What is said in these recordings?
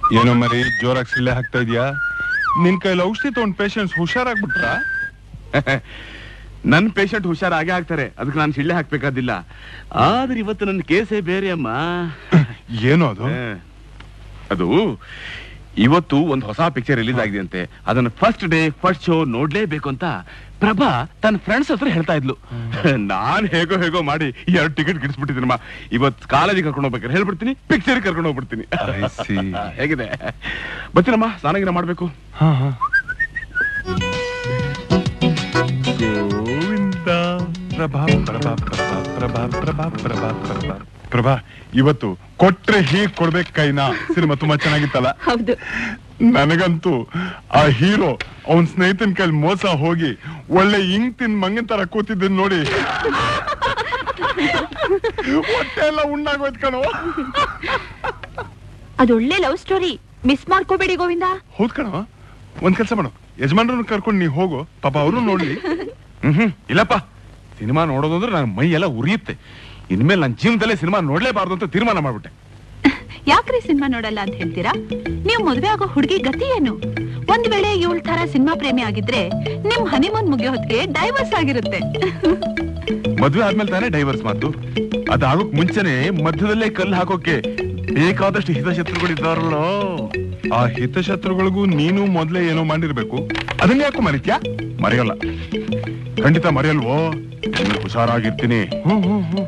ಏನೋ ಮರಿ ಜೋರಾಗಿ ಸಿಳ್ಳೆ ಹಾಕ್ತಾ ಇದೀಯಾ ನಿನ್ ಕೈಲಿ ಔಷಧಿ ತಗೊಂಡ್ ಪೇಷಂಟ್ಸ್ ಹುಷಾರಾಗ್ಬಿಟ್ರ ನನ್ ಪೇಷಂಟ್ ಹುಷಾರಾಗೇ ಆಗ್ತಾರೆ ಅದಕ್ಕೆ ನಾನು ಶಿಳ್ಳೆ ಹಾಕ್ಬೇಕಾದಿಲ್ಲ ಆದ್ರೆ ಇವತ್ತು ನನ್ನ ಕೇಸೇ ಬೇರೆ ಅಮ್ಮ ಏನೋ ಅದು ಹ. ಅದು ಇವತ್ತು ಒಂದು ಹೊಸ ಪಿಕ್ಚರ್ ರಿಲೀಸ್ ಆಗಿದೆ ಅಂತೆ ಅದನ್ನ ಫಸ್ಟ್ ಡೇ ಫಸ್ಟ್ ಶೋ ನೋಡ್ಲೇಬೇಕು ಅಂತ ಪ್ರಭಾ ತನ್ನ ಫ್ರೆಂಡ್ಸ್ ಹತ್ರ ಹೇಳ್ತಾ ಇದ್ಲು ನಾನ್ ಹೇಗೋ ಹೇಗೋ ಮಾಡಿ ಎರಡು ಟಿಕೆಟ್ ಗಿಡಿಸ್ಬಿಟ್ಟಿದ್ದೀನಮ್ಮ ಇವತ್ತು ಕಾಲೇಜಿಗೆ ಕರ್ಕೊಂಡು ಹೋಗ್ಬೇಕಾದ್ರೆ ಹೇಳ್ಬಿಡ್ತೀನಿ ಪಿಕ್ಚರ್ ಕರ್ಕೊಂಡು ಹೋಗ್ಬಿಡ್ತೀನಿ I see. ಹೇಗಿದೆ ಬರ್ತೀನಮ್ಮ ಸ್ನಾನಗಿನ ಮಾಡ್ಬೇಕು ಹಾ ಹಾ ಗೋವಿಂದ ಪ್ರಭಾ ಪ್ರಭಾ ಪ್ರಭಾ ಪ್ರಭಾ ಪ್ರಭಾ ಪ್ರಭಾ ಪ್ರಭಾ ಪ್ರಭಾ ಇವತ್ತು ಕೊಟ್ರೆ ಹೀಗ್ ಕೊಡ್ಬೇಕು ಕೈನಾ ಸಿನಿಮಾ ತುಂಬಾ ಚೆನ್ನಾಗಿತ್ತಲ್ಲ ಹೌದು ನನಗಂತೂ ಆ ಹೀರೋ ಅವನ್ ಸ್ನೇಹಿತನ ಕೈಲಿ ಮೋಸ ಹೋಗಿ ಒಳ್ಳೆ ಇಂಗ್ ತಿನ್ ಮಂಗನ್ ತರ ಕೂತಿದ್ದನ್ ನೋಡಿ ಹೊಟ್ಟೆ ಎಲ್ಲ ಉಣ್ಣಾಗೋಯ್ತು ಕಣೋ ಅದೊಳ್ಳೆ ಲವ್ ಸ್ಟೋರಿ ಮಿಸ್ ಮಾಡ್ಕೋಬೇಡಿ ಗೋವಿಂದ ಹೌದ್ ಕಣೋ ಒಂದ್ ಕೆಲ್ಸ ಮಾಡು ಯಜಮಾನ್ರನ್ನ ಕರ್ಕೊಂಡು ನೀ ಹೋಗು ಪಾಪ ಅವರು ನೋಡ್ಲಿ ಹ್ಮ್ ಇಲ್ಲಪ್ಪ ಸಿನಿಮಾ ನೋಡೋದು ಅಂದ್ರೆ ನನ್ನ ಮೈ ಎಲ್ಲ ಉರಿಯುತ್ತೆ ಇನ್ಮೇಲೆ ನನ್ನ ಜೀವನದಲ್ಲೇ ಸಿನಿಮಾ ನೋಡ್ಲೇಬಾರ್ದು ಅಂತ ತೀರ್ಮಾನ ಮಾಡ್ಬಿಟ್ಟೆ ಯಾಕ್ರಿ ಸಿನಿಮಾ ನೋಡಲ್ಲ ಅಂತ ಹೇಳ್ತೀರಾ ನೀವು ಮದ್ವೆ ಆಗೋ ಹುಡುಗಿ ಗತಿ ಏನು ಒಂದ್ ವೇಳೆ ಇವಳ ತರ ಸಿನಿಮಾ ಪ್ರೇಮಿ ಆಗಿದ್ರೆ ನಿಮ್ ಹನಿಮೂನ್ ಮುಗಿಯೋ ಹೊತ್ತಿಗೆ ಡೈವರ್ಸ್ ಆಗಿರುತ್ತೆ ಮದ್ವೆ ಆದ್ಮೇಲೆ ತಾನೇ ಡೈವರ್ಸ್ ಮಾತು ಅದಾಗೋಕ್ ಮುಂಚೆನೆ ಮಧ್ಯದಲ್ಲೇ ಕಲ್ಲು ಹಾಕೋಕೆ ಬೇಕಾದಷ್ಟು ಹಿತಶತ್ರುಗಳಿದ್ದಾರಲ್ಲೋ ಆ ಹಿತಶತ್ರುಗಳಿಗೂ ನೀನು ಮೊದ್ಲೇ ಏನೋ ಮಾಡಿರ್ಬೇಕು ಅದನ್ನ ಯಾಕೋ ಮರಿತ್ಯಾ ಮರೆಯಲ್ಲ ಖಂಡಿತ ಮರೆಯಲ್ವೋ ಇನ್ನು ಹುಷಾರಾಗಿರ್ತೀನಿ ಹ್ಮ್ ಹ್ಮ್ ಹ್ಮ್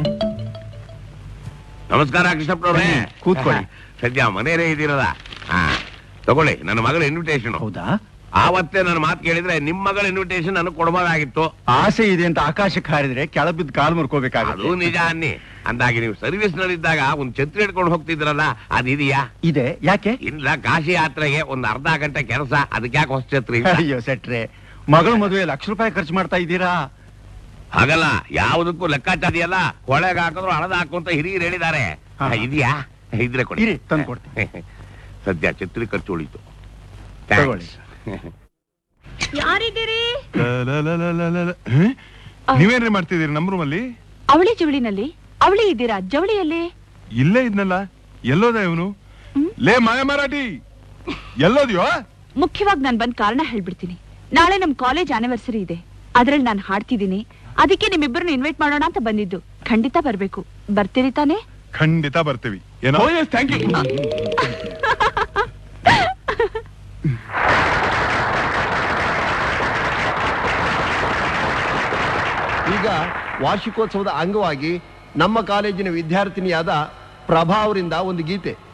ನಮಸ್ಕಾರ ಕೃಷ್ಣಪ್ಪನವ್ರೆ ಕೂತ್ಕೊಳ್ಳಿ. ಸದ್ಯ ಮನೆಯಲ್ಲೇ ಇದ್ದೀರಲ್ಲ ಹಾ ತಗೊಳ್ಳಿ ನನ್ನ ಮಗಳ ಇನ್ವಿಟೇಷನ್ ಹೌದಾ ಆವತ್ತೇ ನನ್ನ ಮಾತು ಕೇಳಿದ್ರೆ ನಿಮ್ ಮಗಳ ಇನ್ವಿಟೇಷನ್ ನನಗೆ ಕೊಡಬಹುದಾಗಿತ್ತು ಆಸೆ ಇದೆ ಅಂತ ಆಕಾಶಕ್ಕೆ ಹಾರಿದ್ರೆ ಕೆಳಬಿದ್ದು ಕಾಲು ಅದು ಮುರ್ಕೋಬೇಕಾಗುತ್ತೆ ನಿಜ ಅನ್ನಿ ಅಂದಾಗಿ ನೀವು ಸರ್ವಿಸ್ ನಲ್ಲಿದ್ದಾಗ ಒಂದ್ ಛತ್ರಿ ಹಿಡ್ಕೊಂಡು ಹೋಗ್ತಿದ್ರಲ್ಲ ಅದಿದೆಯಾ ಇದೆ ಯಾಕೆ ಇಲ್ಲ ಕಾಶಿ ಯಾತ್ರೆಗೆ ಒಂದ್ ಅರ್ಧ ಗಂಟೆ ಕೆಲಸ ಅದಕ್ಕೆ ಯಾಕೆ ಹೊಸ ಛತ್ರಿ ಅಯ್ಯೋ ಸೆಟ್ರೆ ಮಗಳ ಮದುವೆ ಲಕ್ಷ ರೂಪಾಯಿ ಖರ್ಚು ಮಾಡ್ತಾ ಇದ್ದೀರಾ ಹಾಗಲ್ಲ ಯಾವುದಕ್ಕೂ ಲೆಕ್ಕಾಚಾರ ಇದೆಯಲ್ಲ ಕೊಳೆಗೆ ಹಾಕಿದ್ರು ಹಳದ ಹಾಕು ಅಂತ ಹಿರಿಯರು ಹೇಳಿದ್ದಾರೆ ಹಾ. ಇದೆಯಾ ಇದ್ರೆ ಕೊಡಿ ಇರಿ, ತಂದ್ ಕೊಡ್ತೀನಿ. ಸದ್ಯ ಛತ್ರಿ ಖರ್ಚು ಉಳಿತು ತಗೊಳ್ಳಿ. ಯಾರಿದ್ದೀರಿ ಲಲಲಲಲಲ. ಹೇ? ನೀವೇನ್ರಿ ಮಾಡ್ತಿದ್ದೀರಿ ನಮ್ ರೂಮಲ್ಲಿ ಅವಳಿ ಜವಳಿನಲ್ಲಿ ಅವಳಿ ಇದ್ದೀರಾ ಜವಳಿಯಲ್ಲಿ ಇಲ್ಲೇ ಇದ್ನಲ್ಲ ಎಲ್ಲೋದ ಇವನು ಲೇ ಮಾಯ ಮರಾಠಿ ಎಲ್ಲೋದ್ಯೋ ಮುಖ್ಯವಾಗಿ ನಾನು ಬಂದ್ ಕಾರಣ ಹೇಳ್ಬಿಡ್ತೀನಿ ನಾಳೆ ನಮ್ ಕಾಲೇಜ್ ಆನಿವರ್ಸರಿ ಇದೆ ಅದ್ರಲ್ಲಿ ನಾನು ಹಾಡ್ತಿದ್ದೀನಿ ಅದಕ್ಕೆ ನಿಮ್ಮಿಬ್ಬರನ್ನ ಇನ್ವೈಟ್ ಮಾಡೋಣ ಅಂತ ಬಂದಿದ್ದು ಖಂಡಿತ ಬರ್ಬೇಕು ಬರ್ತೀರಿ ತಾನೇ ಖಂಡಿತ ಬರ್ತೀವಿ ಏನೋ ಥ್ಯಾಂಕ್ ಯು ಈಗ ವಾರ್ಷಿಕೋತ್ಸವದ ಅಂಗವಾಗಿ ನಮ್ಮ ಕಾಲೇಜಿನ ವಿದ್ಯಾರ್ಥಿನಿಯಾದ ಪ್ರಭಾ ಅವರಿಂದ ಒಂದು ಗೀತೆ